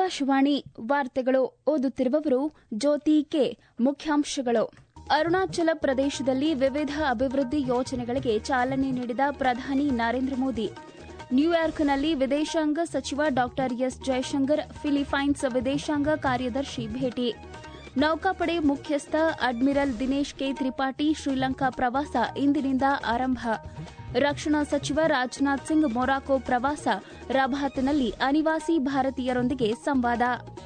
ಆಕಾಶವಾಣಿ ವಾರ್ತೆಗಳು ಓದುತ್ತಿರುವವರು ಜ್ಯೋತಿ ಕೆ ಮುಖ್ಯಾಂಶಗಳು ಅರುಣಾಚಲ ಪ್ರದೇಶದಲ್ಲಿ ವಿವಿಧ ಅಭಿವೃದ್ಧಿ ಯೋಜನೆಗಳಿಗೆ ಚಾಲನೆ ನೀಡಿದ ಪ್ರಧಾನಿ ನರೇಂದ್ರ ಮೋದಿ ನ್ಯೂಯಾರ್ಕ್ನಲ್ಲಿ ವಿದೇಶಾಂಗ ಸಚಿವ ಡಾ ಎಸ್ ಜಯಶಂಕರ್ ಫಿಲಿಪೈನ್ಸ್ ವಿದೇಶಾಂಗ ಕಾರ್ಯದರ್ಶಿ ಭೇಟಿ ನೌಕಾಪಡೆ ಮುಖ್ಯಸ್ಥ ಅಡ್ಮಿರಲ್ ದಿನೇಶ್ ಕೆ ತ್ರಿಪಾಠಿ ಶ್ರೀಲಂಕಾ ಪ್ರವಾಸ ಇಂದಿನಿಂದ ಆರಂಭ ರಕ್ಷಣಾ ಸಚಿವ ರಾಜನಾಥ್ ಸಿಂಗ್ ಮೊರಾಕೊ ಪ್ರವಾಸ ರಬಾತ್ನಲ್ಲಿ ಅನಿವಾಸಿ ಭಾರತೀಯರೊಂದಿಗೆ ಸಂವಾದ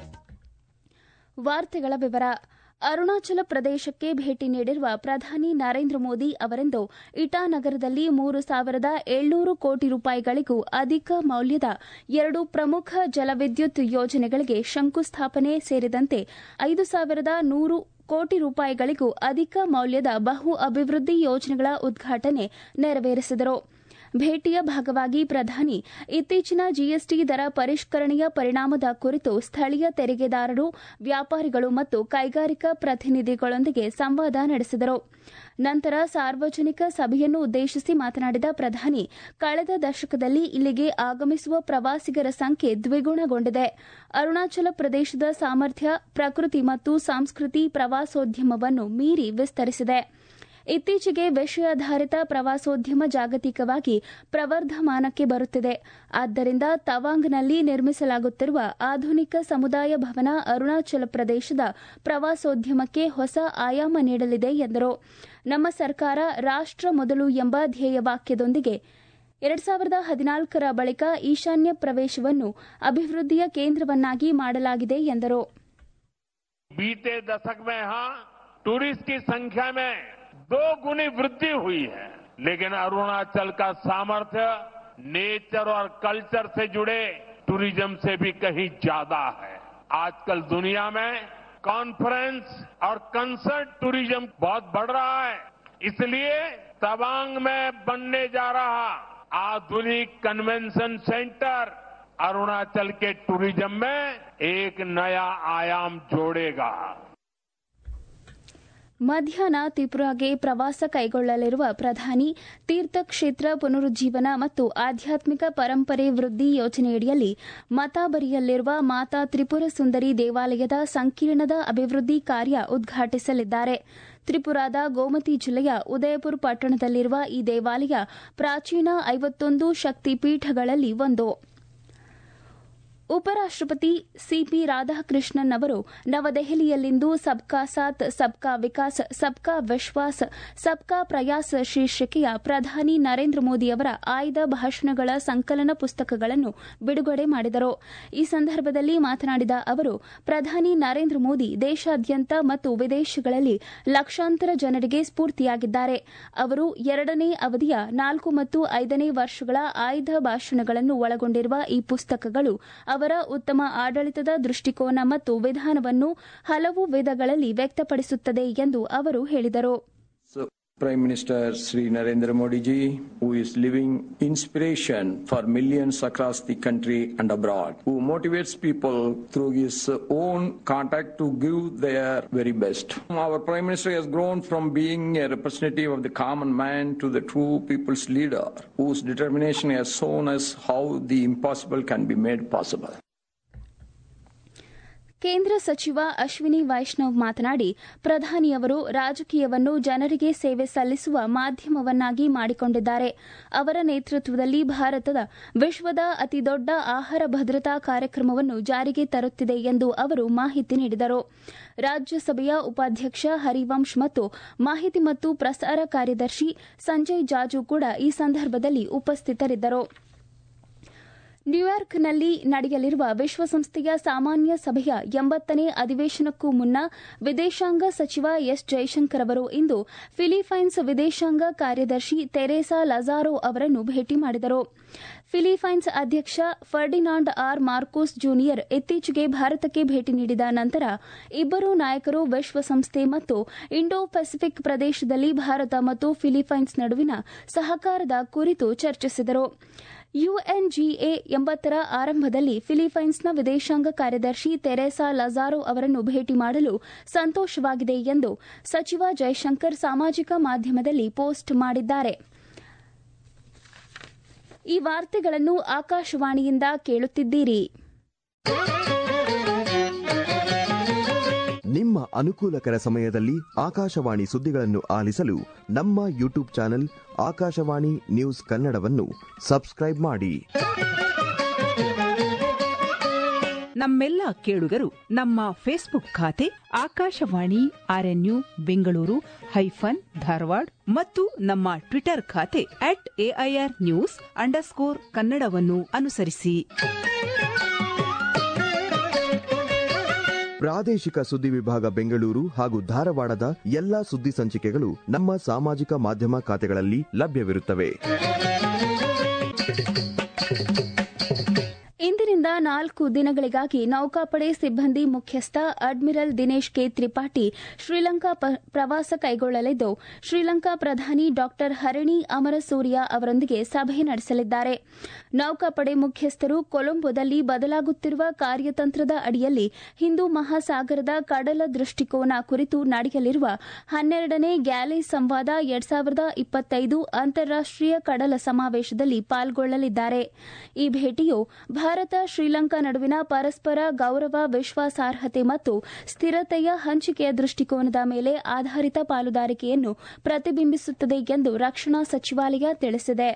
ವಾರ್ತೆಗಳ ವಿವರ ಅರುಣಾಚಲ ಪ್ರದೇಶಕ್ಕೆ ಭೇಟಿ ನೀಡಿರುವ ಪ್ರಧಾನಿ ನರೇಂದ್ರ ಮೋದಿ ಅವರಿಂದು ಇಟಾನಗರದಲ್ಲಿ ಮೂರು ಸಾವಿರದ ಏಳ್ನೂರು ಕೋಟಿ ರೂಪಾಯಿಗಳಿಗೂ ಅಧಿಕ ಮೌಲ್ಯದ ಎರಡು ಪ್ರಮುಖ ಜಲವಿದ್ಯುತ್ ಯೋಜನೆಗಳಿಗೆ ಶಂಕುಸ್ಥಾಪನೆ ಸೇರಿದಂತೆ ಐದು ಸಾವಿರದ ನೂರು ಕೋಟಿ ರೂಪಾಯಿಗಳಿಗೂ ಅಧಿಕ ಮೌಲ್ಯದ ಬಹು ಅಭಿವೃದ್ಧಿ ಯೋಜನೆಗಳ ಉದ್ಘಾಟನೆ ನೆರವೇರಿಸಿದರು ಭೇಟಿಯ ಭಾಗವಾಗಿ ಪ್ರಧಾನಿ ಇತ್ತೀಚಿನ ಜಿಎಸ್ಟಿ ದರ ಪರಿಷ್ಕರಣೆಯ ಪರಿಣಾಮದ ಕುರಿತು ಸ್ಥಳೀಯ ತೆರಿಗೆದಾರರು ವ್ಯಾಪಾರಿಗಳು ಮತ್ತು ಕೈಗಾರಿಕಾ ಪ್ರತಿನಿಧಿಗಳೊಂದಿಗೆ ಸಂವಾದ ನಡೆಸಿದರು ನಂತರ ಸಾರ್ವಜನಿಕ ಸಭೆಯನ್ನು ಉದ್ದೇಶಿಸಿ ಮಾತನಾಡಿದ ಪ್ರಧಾನಿ ಕಳೆದ ದಶಕದಲ್ಲಿ ಇಲ್ಲಿಗೆ ಆಗಮಿಸುವ ಪ್ರವಾಸಿಗರ ಸಂಖ್ಯೆ ದ್ವಿಗುಣಗೊಂಡಿದೆ ಅರುಣಾಚಲ ಪ್ರದೇಶದ ಸಾಮರ್ಥ್ಯ ಪ್ರಕೃತಿ ಮತ್ತು ಸಂಸ್ಕೃತಿ ಪ್ರವಾಸೋದ್ಯಮವನ್ನು ಮೀರಿ ವಿಸ್ತರಿಸಿದೆ ಇತ್ತೀಚೆಗೆ ವಿಷಯಾಧಾರಿತ ಪ್ರವಾಸೋದ್ಯಮ ಜಾಗತಿಕವಾಗಿ ಪ್ರವರ್ಧಮಾನಕ್ಕೆ ಬರುತ್ತಿದೆ ಆದ್ದರಿಂದ ತವಾಂಗ್ನಲ್ಲಿ ನಿರ್ಮಿಸಲಾಗುತ್ತಿರುವ ಆಧುನಿಕ ಸಮುದಾಯ ಭವನ ಅರುಣಾಚಲ ಪ್ರದೇಶದ ಪ್ರವಾಸೋದ್ಯಮಕ್ಕೆ ಹೊಸ ಆಯಾಮ ನೀಡಲಿದೆ ಎಂದರು ನಮ್ಮ ಸರ್ಕಾರ ರಾಷ್ಟ ಮೊದಲು ಎಂಬ ಧ್ಯೇಯವಾಕ್ಯದೊಂದಿಗೆ ಎರಡ್ ಸಾವಿರದ ಹದಿನಾಲ್ಕರ ಬಳಿಕ ಈಶಾನ್ಯ ಪ್ರವೇಶವನ್ನು ಅಭಿವೃದ್ಧಿಯ ಕೇಂದ್ರವನ್ನಾಗಿ ಮಾಡಲಾಗಿದೆ ಎಂದರು बीते दशक में यहां टूरिस्ट की संख्या में दो गुनी वृद्धि हुई है लेकिन अरुणाचल का सामर्थ्य नेचर और कल्चर से जुड़े टूरिज्म से भी कहीं ज्यादा है आजकल दुनिया में कॉन्फ्रेंस और कंसर्ट टूरिज्म बहुत बढ़ रहा है इसलिए तवांग में बनने जा रहा आधुनिक कन्वेंशन सेंटर अरुणाचल के टूरिज्म में एक नया आयाम जोड़ेगा ಮಧ್ಯಾಹ್ನ ತ್ರಿಪುರಾಗೆ ಪ್ರವಾಸ ಕೈಗೊಳ್ಳಲಿರುವ ಪ್ರಧಾನಿ ತೀರ್ಥಕ್ಷೇತ್ರ ಪುನರುಜ್ಜೀವನ ಮತ್ತು ಆಧ್ಯಾತ್ಮಿಕ ಪರಂಪರೆ ವೃದ್ಧಿ ಯೋಜನೆಯಡಿಯಲ್ಲಿ ಮತಾಬರಿಯಲ್ಲಿರುವ ಮಾತಾ ತ್ರಿಪುರ ಸುಂದರಿ ದೇವಾಲಯದ ಸಂಕೀರ್ಣದ ಅಭಿವೃದ್ಧಿ ಕಾರ್ಯ ಉದ್ಘಾಟಿಸಲಿದ್ದಾರೆ ತ್ರಿಪುರಾದ ಗೋಮತಿ ಜಿಲ್ಲೆಯ ಉದಯಪುರ ಪಟ್ಟಣದಲ್ಲಿರುವ ಈ ದೇವಾಲಯ ಪ್ರಾಚೀನ ಐವತ್ತೊಂದು ಶಕ್ತಿಪೀಠಗಳಲ್ಲಿ ಒಂದು ಉಪರಾಷ್ಟಪತಿ ಸಿಪಿ ರಾಧಾಕೃಷ್ಣನ್ ಅವರು ನವದೆಹಲಿಯಲ್ಲಿಂದು ಸಬ್ಕಾ ಸಾಥ್ ಸಬ್ಕಾ ವಿಕಾಸ್ ಸಬ್ಕಾ ವಿಶ್ವಾಸ್ ಸಬ್ಕಾ ಪ್ರಯಾಸ್ ಶೀರ್ಷಿಕೆಯ ಪ್ರಧಾನಿ ನರೇಂದ್ರ ಮೋದಿ ಅವರ ಆಯ್ದ ಭಾಷಣಗಳ ಸಂಕಲನ ಪುಸ್ತಕಗಳನ್ನು ಬಿಡುಗಡೆ ಮಾಡಿದರು ಈ ಸಂದರ್ಭದಲ್ಲಿ ಮಾತನಾಡಿದ ಅವರು ಪ್ರಧಾನಿ ನರೇಂದ್ರ ಮೋದಿ ದೇಶಾದ್ಯಂತ ಮತ್ತು ವಿದೇಶಗಳಲ್ಲಿ ಲಕ್ಷಾಂತರ ಜನರಿಗೆ ಸ್ಫೂರ್ತಿಯಾಗಿದ್ದಾರೆ ಅವರು ಎರಡನೇ ಅವಧಿಯ ನಾಲ್ಕು ಮತ್ತು ಐದನೇ ವರ್ಷಗಳ ಆಯ್ದ ಭಾಷಣಗಳನ್ನು ಒಳಗೊಂಡಿರುವ ಈ ಪುಸ್ತಕಗಳು ಅವರ ಉತ್ತಮ ಆಡಳಿತದ ದೃಷ್ಟಿಕೋನ ಮತ್ತು ವಿಧಾನವನ್ನು ಹಲವು ವಿಧಗಳಲ್ಲಿ ವ್ಯಕ್ತಪಡಿಸುತ್ತದೆ ಎಂದು ಅವರು ಹೇಳಿದರು Prime Minister Sri Narendra Modi ji, who is living inspiration for millions across the country and abroad, who motivates people through his own contact to give their very best. Our Prime Minister has grown from being a representative of the common man to the true people's leader, whose determination has shown us how the impossible can be made possible. ಕೇಂದ್ರ ಸಚಿವ ಅಶ್ವಿನಿ ವೈಷ್ಣವ್ ಮಾತನಾಡಿ ಪ್ರಧಾನಿಯವರು ರಾಜಕೀಯವನ್ನು ಜನರಿಗೆ ಸೇವೆ ಸಲ್ಲಿಸುವ ಮಾಧ್ಯಮವನ್ನಾಗಿ ಮಾಡಿಕೊಂಡಿದ್ದಾರೆ ಅವರ ನೇತೃತ್ವದಲ್ಲಿ ಭಾರತದ ವಿಶ್ವದ ಅತಿದೊಡ್ಡ ಆಹಾರ ಭದ್ರತಾ ಕಾರ್ಯಕ್ರಮವನ್ನು ಜಾರಿಗೆ ತರುತ್ತಿದೆ ಎಂದು ಅವರು ಮಾಹಿತಿ ನೀಡಿದರು ರಾಜ್ಯಸಭೆಯ ಉಪಾಧ್ಯಕ್ಷ ಹರಿವಂಶ್ ಮತ್ತು ಮಾಹಿತಿ ಮತ್ತು ಪ್ರಸಾರ ಕಾರ್ಯದರ್ಶಿ ಸಂಜಯ್ ಜಾಜು ಕೂಡ ಈ ಸಂದರ್ಭದಲ್ಲಿ ಉಪಸ್ಥಿತರಿದ್ದರು ನ್ಯೂಯಾರ್ಕ್ನಲ್ಲಿ ನಡೆಯಲಿರುವ ವಿಶ್ವಸಂಸ್ಥೆಯ ಸಾಮಾನ್ಯ ಸಭೆಯ ಎಂಬತ್ತನೇ ಅಧಿವೇಶನಕ್ಕೂ ಮುನ್ನ ವಿದೇಶಾಂಗ ಸಚಿವ ಎಸ್ ಜೈಶಂಕರ್ ಅವರು ಇಂದು ಫಿಲಿಪೈನ್ಸ್ ವಿದೇಶಾಂಗ ಕಾರ್ಯದರ್ಶಿ ತೆರೇಸಾ ಲಜಾರೋ ಅವರನ್ನು ಭೇಟಿ ಮಾಡಿದರು ಫಿಲಿಪೈನ್ಸ್ ಅಧ್ಯಕ್ಷ ಫರ್ಡಿನಾಂಡ್ ಆರ್ ಮಾರ್ಕೋಸ್ ಜೂನಿಯರ್ ಇತ್ತೀಚೆಗೆ ಭಾರತಕ್ಕೆ ಭೇಟಿ ನೀಡಿದ ನಂತರ ಇಬ್ಬರೂ ನಾಯಕರು ವಿಶ್ವಸಂಸ್ಥೆ ಮತ್ತು ಇಂಡೋ ಪೆಸಿಫಿಕ್ ಪ್ರದೇಶದಲ್ಲಿ ಭಾರತ ಮತ್ತು ಫಿಲಿಪೈನ್ಸ್ ನಡುವಿನ ಸಹಕಾರದ ಕುರಿತು ಚರ್ಚಿಸಿದರು ಯುಎನ್ಜಿಎ ಎಂಬತ್ತರ ಆರಂಭದಲ್ಲಿ ಫಿಲಿಪೈನ್ಸ್ನ ವಿದೇಶಾಂಗ ಕಾರ್ಯದರ್ಶಿ ತೆರೇಸಾ ಲಜಾರೋ ಅವರನ್ನು ಭೇಟಿ ಮಾಡಲು ಸಂತೋಷವಾಗಿದೆ ಎಂದು ಸಚಿವ ಜೈಶಂಕರ್ ಸಾಮಾಜಿಕ ಮಾಧ್ಯಮದಲ್ಲಿ ಪೋಸ್ಟ್ ಮಾಡಿದ್ದಾರೆ ಈ ವಾರ್ತೆಗಳನ್ನು ಆಕಾಶವಾಣಿಯಿಂದ ಕೇಳುತ್ತಿದ್ದೀರಿ ಅನುಕೂಲಕರ ಸಮಯದಲ್ಲಿ ಆಕಾಶವಾಣಿ ಸುದ್ದಿಗಳನ್ನು ಆಲಿಸಲು ನಮ್ಮ ಯೂಟ್ಯೂಬ್ ಚಾನೆಲ್ ಆಕಾಶವಾಣಿ ನ್ಯೂಸ್ ಕನ್ನಡವನ್ನು ಸಬ್ಸ್ಕ್ರೈಬ್ ಮಾಡಿ ನಮ್ಮೆಲ್ಲ ಕೇಳುಗರು ನಮ್ಮ ಫೇಸ್ಬುಕ್ ಖಾತೆ ಆಕಾಶವಾಣಿ ಆರ್ಎನ್ಯು ಬೆಂಗಳೂರು ಹೈಫನ್ ಧಾರವಾಡ ಮತ್ತು ನಮ್ಮ ಟ್ವಿಟರ್ ಖಾತೆ ಅಟ್ ಎಐಆರ್ ನ್ಯೂಸ್ ಅಂಡರ್ಸ್ಕೋರ್ ಕನ್ನಡವನ್ನು ಅನುಸರಿಸಿ ಪ್ರಾದೇಶಿಕ ಸುದ್ದಿ ವಿಭಾಗ ಬೆಂಗಳೂರು ಹಾಗೂ ಧಾರವಾಡದ ಎಲ್ಲಾ ಸುದ್ದಿ ಸಂಚಿಕೆಗಳು ನಮ್ಮ ಸಾಮಾಜಿಕ ಮಾಧ್ಯಮ ಖಾತೆಗಳಲ್ಲಿ ಲಭ್ಯವಿರುತ್ತವೆ ಇಂದಿನಿಂದ ನಾಲ್ಕು ದಿನಗಳಿಗಾಗಿ ನೌಕಾಪಡೆ ಸಿಬ್ಬಂದಿ ಮುಖ್ಯಸ್ಥ ಅಡ್ಮಿರಲ್ ದಿನೇಶ್ ಕೆ ತ್ರಿಪಾಠಿ ಶ್ರೀಲಂಕಾ ಪ್ರವಾಸ ಕೈಗೊಳ್ಳಲಿದ್ದು ಶ್ರೀಲಂಕಾ ಪ್ರಧಾನಿ ಡಾ ಹರಣಿ ಅಮರಸೂರ್ಯ ಅವರೊಂದಿಗೆ ಸಭೆ ನಡೆಸಲಿದ್ದಾರೆ ನೌಕಾಪಡೆ ಮುಖ್ಯಸ್ಥರು ಕೊಲಂಬೋದಲ್ಲಿ ಬದಲಾಗುತ್ತಿರುವ ಕಾರ್ಯತಂತ್ರದ ಅಡಿಯಲ್ಲಿ ಹಿಂದೂ ಮಹಾಸಾಗರದ ಕಡಲ ದೃಷ್ಟಿಕೋನ ಕುರಿತು ನಡೆಯಲಿರುವ ಹನ್ನೆರಡನೇ ಗ್ಯಾಲೆ ಸಂವಾದ ಎರಡ್ ಸಾವಿರದ ಇಪ್ಪತ್ತೈದು ಅಂತಾರಾಷ್ಟೀಯ ಕಡಲ ಸಮಾವೇಶದಲ್ಲಿ ಪಾಲ್ಗೊಳ್ಳಲಿದ್ದಾರೆ ಈ ಭೇಟಿಯು ಭಾರತ ಶ್ರೀಲಂಕಾ ನಡುವಿನ ಪರಸ್ಪರ ಗೌರವ ವಿಶ್ವಾಸಾರ್ಹತೆ ಮತ್ತು ಸ್ಥಿರತೆಯ ಹಂಚಿಕೆಯ ದೃಷ್ಟಿಕೋನದ ಮೇಲೆ ಆಧಾರಿತ ಪಾಲುದಾರಿಕೆಯನ್ನು ಪ್ರತಿಬಿಂಬಿಸುತ್ತದೆ ಎಂದು ರಕ್ಷಣಾ ಸಚಿವಾಲಯ ತಿಳಿಸಿದೆ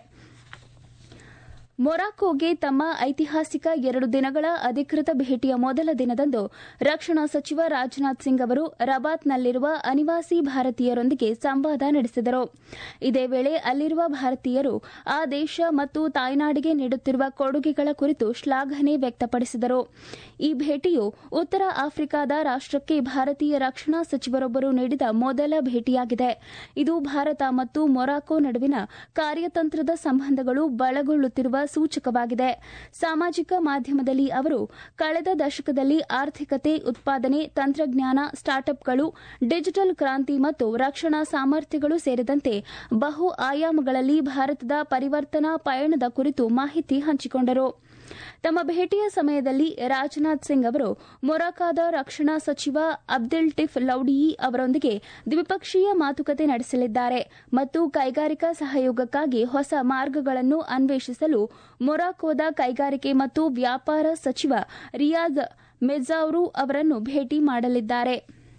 ಮೊರಾಕೋಗೆ ತಮ್ಮ ಐತಿಹಾಸಿಕ ಎರಡು ದಿನಗಳ ಅಧಿಕೃತ ಭೇಟಿಯ ಮೊದಲ ದಿನದಂದು ರಕ್ಷಣಾ ಸಚಿವ ರಾಜನಾಥ್ ಸಿಂಗ್ ಅವರು ರಬಾತ್ನಲ್ಲಿರುವ ಅನಿವಾಸಿ ಭಾರತೀಯರೊಂದಿಗೆ ಸಂವಾದ ನಡೆಸಿದರು ಇದೇ ವೇಳೆ ಅಲ್ಲಿರುವ ಭಾರತೀಯರು ಆ ದೇಶ ಮತ್ತು ತಾಯ್ನಾಡಿಗೆ ನೀಡುತ್ತಿರುವ ಕೊಡುಗೆಗಳ ಕುರಿತು ಶ್ಲಾಘನೆ ವ್ಯಕ್ತಪಡಿಸಿದರು ಈ ಭೇಟಿಯು ಉತ್ತರ ಆಫ್ರಿಕಾದ ರಾಷ್ಟಕ್ಕೆ ಭಾರತೀಯ ರಕ್ಷಣಾ ಸಚಿವರೊಬ್ಬರು ನೀಡಿದ ಮೊದಲ ಭೇಟಿಯಾಗಿದೆ ಇದು ಭಾರತ ಮತ್ತು ಮೊರಾಕೊ ನಡುವಿನ ಕಾರ್ಯತಂತ್ರದ ಸಂಬಂಧಗಳು ಬಲಗೊಳ್ಳುತ್ತಿರುವ ಸೂಚಕವಾಗಿದೆ ಸಾಮಾಜಿಕ ಮಾಧ್ಯಮದಲ್ಲಿ ಅವರು ಕಳೆದ ದಶಕದಲ್ಲಿ ಆರ್ಥಿಕತೆ ಉತ್ಪಾದನೆ ತಂತ್ರಜ್ಞಾನ ಸ್ಟಾರ್ಟ್ಅಪ್ಗಳು ಡಿಜಿಟಲ್ ಕ್ರಾಂತಿ ಮತ್ತು ರಕ್ಷಣಾ ಸಾಮರ್ಥ್ಯಗಳು ಸೇರಿದಂತೆ ಬಹು ಆಯಾಮಗಳಲ್ಲಿ ಭಾರತದ ಪರಿವರ್ತನಾ ಪಯಣದ ಕುರಿತು ಮಾಹಿತಿ ಹಂಚಿಕೊಂಡರು ತಮ್ಮ ಭೇಟಿಯ ಸಮಯದಲ್ಲಿ ರಾಜನಾಥ್ ಸಿಂಗ್ ಅವರು ಮೊರಾಕಾದ ರಕ್ಷಣಾ ಸಚಿವ ಅಬ್ದೆಲ್ ಟಿಫ್ ಲೌಡಿಯಿ ಅವರೊಂದಿಗೆ ದ್ವಿಪಕ್ಷೀಯ ಮಾತುಕತೆ ನಡೆಸಲಿದ್ದಾರೆ ಮತ್ತು ಕೈಗಾರಿಕಾ ಸಹಯೋಗಕ್ಕಾಗಿ ಹೊಸ ಮಾರ್ಗಗಳನ್ನು ಅನ್ವೇಷಿಸಲು ಮೊರಾಕೋದ ಕೈಗಾರಿಕೆ ಮತ್ತು ವ್ಯಾಪಾರ ಸಚಿವ ರಿಯಾಜ್ ಮೆಜಾವ್ರು ಅವರನ್ನು ಭೇಟಿ ಮಾಡಲಿದ್ದಾರೆ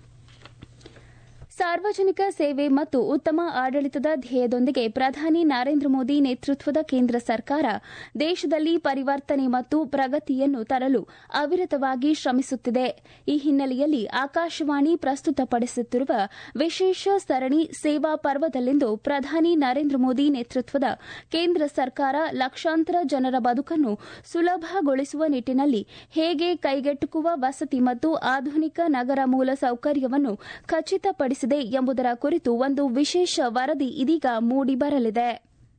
ಸಾರ್ವಜನಿಕ ಸೇವೆ ಮತ್ತು ಉತ್ತಮ ಆಡಳಿತದ ಧ್ಯೇಯದೊಂದಿಗೆ ಪ್ರಧಾನಿ ನರೇಂದ್ರ ಮೋದಿ ನೇತೃತ್ವದ ಕೇಂದ್ರ ಸರ್ಕಾರ ದೇಶದಲ್ಲಿ ಪರಿವರ್ತನೆ ಮತ್ತು ಪ್ರಗತಿಯನ್ನು ತರಲು ಅವಿರತವಾಗಿ ಶ್ರಮಿಸುತ್ತಿದೆ ಈ ಹಿನ್ನೆಲೆಯಲ್ಲಿ ಆಕಾಶವಾಣಿ ಪ್ರಸ್ತುತಪಡಿಸುತ್ತಿರುವ ವಿಶೇಷ ಸರಣಿ ಸೇವಾ ಪರ್ವದಲ್ಲಿಂದು ಪ್ರಧಾನಿ ನರೇಂದ್ರ ಮೋದಿ ನೇತೃತ್ವದ ಕೇಂದ್ರ ಸರ್ಕಾರ ಲಕ್ಷಾಂತರ ಜನರ ಬದುಕನ್ನು ಸುಲಭಗೊಳಿಸುವ ನಿಟ್ಟಿನಲ್ಲಿ ಹೇಗೆ ಕೈಗೆಟುಕುವ ವಸತಿ ಮತ್ತು ಆಧುನಿಕ ನಗರ ಮೂಲಸೌಕರ್ಯವನ್ನು ಖಚಿತಪಡಿಸಿದೆ ಎಂಬುದರ ಕುರಿತು ಒಂದು ವಿಶೇಷ ವರದಿ ಇದೀಗ ಮೂಡಿಬರಲಿದೆ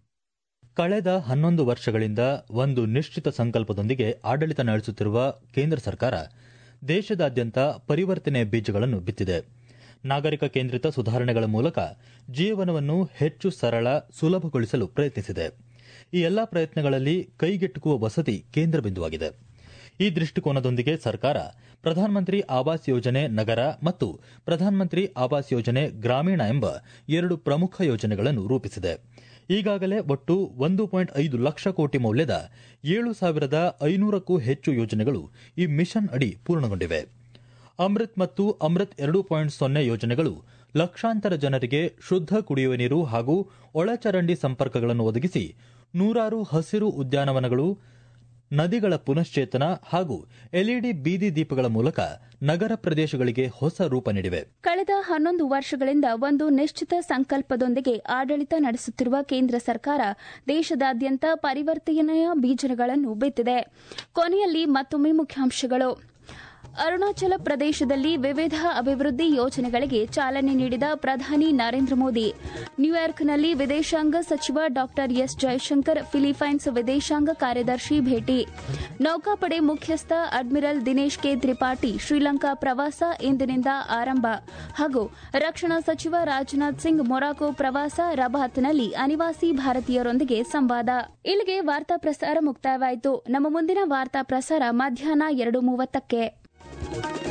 ಕಳೆದ ಹನ್ನೊಂದು ವರ್ಷಗಳಿಂದ ಒಂದು ನಿಶ್ಚಿತ ಸಂಕಲ್ಪದೊಂದಿಗೆ ಆಡಳಿತ ನಡೆಸುತ್ತಿರುವ ಕೇಂದ್ರ ಸರ್ಕಾರ ದೇಶದಾದ್ಯಂತ ಪರಿವರ್ತನೆಯ ಬೀಜಗಳನ್ನು ಬಿತ್ತಿದೆ ನಾಗರಿಕ ಕೇಂದ್ರಿತ ಸುಧಾರಣೆಗಳ ಮೂಲಕ ಜೀವನವನ್ನು ಹೆಚ್ಚು ಸರಳ ಸುಲಭಗೊಳಿಸಲು ಪ್ರಯತ್ನಿಸಿದೆ ಈ ಎಲ್ಲಾ ಪ್ರಯತ್ನಗಳಲ್ಲಿ ಕೈಗೆಟುಕುವ ವಸತಿ ಕೇಂದ್ರ ಬಿಂದುವಾಗಿದೆ ಈ ದೃಷ್ಟಿಕೋನದೊಂದಿಗೆ ಸರ್ಕಾರ ಪ್ರಧಾನಮಂತ್ರಿ ಆವಾಸ್ ಯೋಜನೆ ನಗರ ಮತ್ತು ಪ್ರಧಾನಮಂತ್ರಿ ಆವಾಸ್ ಯೋಜನೆ ಗ್ರಾಮೀಣ ಎಂಬ ಎರಡು ಪ್ರಮುಖ ಯೋಜನೆಗಳನ್ನು ರೂಪಿಸಿದೆ ಈಗಾಗಲೇ ಒಟ್ಟು ಒಂದು ಪಾಯಿಂಟ್ ಐದು ಲಕ್ಷ ಕೋಟಿ ಮೌಲ್ಯದ ಏಳು ಸಾವಿರದ ಐನೂರಕ್ಕೂ ಹೆಚ್ಚು ಯೋಜನೆಗಳು ಈ ಮಿಷನ್ ಅಡಿ ಪೂರ್ಣಗೊಂಡಿವೆ ಅಮೃತ್ ಮತ್ತು ಅಮೃತ್ ಎರಡು ಪಾಯಿಂಟ್ ಸೊನ್ನೆ ಯೋಜನೆಗಳು ಲಕ್ಷಾಂತರ ಜನರಿಗೆ ಶುದ್ದ ಕುಡಿಯುವ ನೀರು ಹಾಗೂ ಒಳಚರಂಡಿ ಸಂಪರ್ಕಗಳನ್ನು ಒದಗಿಸಿ ನೂರಾರು ಹಸಿರು ಉದ್ಯಾನವನಗಳು ನದಿಗಳ ಪುನಶ್ಚೇತನ ಹಾಗೂ ಎಲ್ಇಡಿ ಬೀದಿ ದೀಪಗಳ ಮೂಲಕ ನಗರ ಪ್ರದೇಶಗಳಿಗೆ ಹೊಸ ರೂಪ ನೀಡಿವೆ ಕಳೆದ ಹನ್ನೊಂದು ವರ್ಷಗಳಿಂದ ಒಂದು ನಿಶ್ಚಿತ ಸಂಕಲ್ಪದೊಂದಿಗೆ ಆಡಳಿತ ನಡೆಸುತ್ತಿರುವ ಕೇಂದ್ರ ಸರ್ಕಾರ ದೇಶದಾದ್ಯಂತ ಪರಿವರ್ತನೆಯ ಬೀಜಗಳನ್ನು ಬಿತ್ತಿದೆ ಕೊನೆಯಲ್ಲಿ ಮತ್ತೊಮ್ಮೆ ಮುಖ್ಯಾಂಶಗಳು ಅರುಣಾಚಲ ಪ್ರದೇಶದಲ್ಲಿ ವಿವಿಧ ಅಭಿವೃದ್ಧಿ ಯೋಜನೆಗಳಿಗೆ ಚಾಲನೆ ನೀಡಿದ ಪ್ರಧಾನಿ ನರೇಂದ್ರ ಮೋದಿ ನ್ಯೂಯಾರ್ಕ್ನಲ್ಲಿ ವಿದೇಶಾಂಗ ಸಚಿವ ಡಾ ಎಸ್ ಜಯಶಂಕರ್ ಫಿಲಿಪೈನ್ಸ್ ವಿದೇಶಾಂಗ ಕಾರ್ಯದರ್ಶಿ ಭೇಟಿ ನೌಕಾಪಡೆ ಮುಖ್ಯಸ್ಥ ಅಡ್ಮಿರಲ್ ದಿನೇಶ್ ಕೆ ತ್ರಿಪಾಠಿ ಶ್ರೀಲಂಕಾ ಪ್ರವಾಸ ಇಂದಿನಿಂದ ಆರಂಭ ಹಾಗೂ ರಕ್ಷಣಾ ಸಚಿವ ರಾಜನಾಥ್ ಸಿಂಗ್ ಮೊರಾಕೊ ಪ್ರವಾಸ ರಬಾತ್ನಲ್ಲಿ ಅನಿವಾಸಿ ಭಾರತೀಯರೊಂದಿಗೆ ಸಂವಾದ ಇಲ್ಲಿಗೆ ವಾರ್ತಾ ಪ್ರಸಾರ ಮುಕ್ತಾಯವಾಯಿತು ನಮ್ಮ ಮುಂದಿನ ವಾರ್ತಾ ಪ್ರಸಾರ ಮಧ್ಯಾಹ್ನ ಎರಡು ಮೂವತ್ತಕ್ಕೆ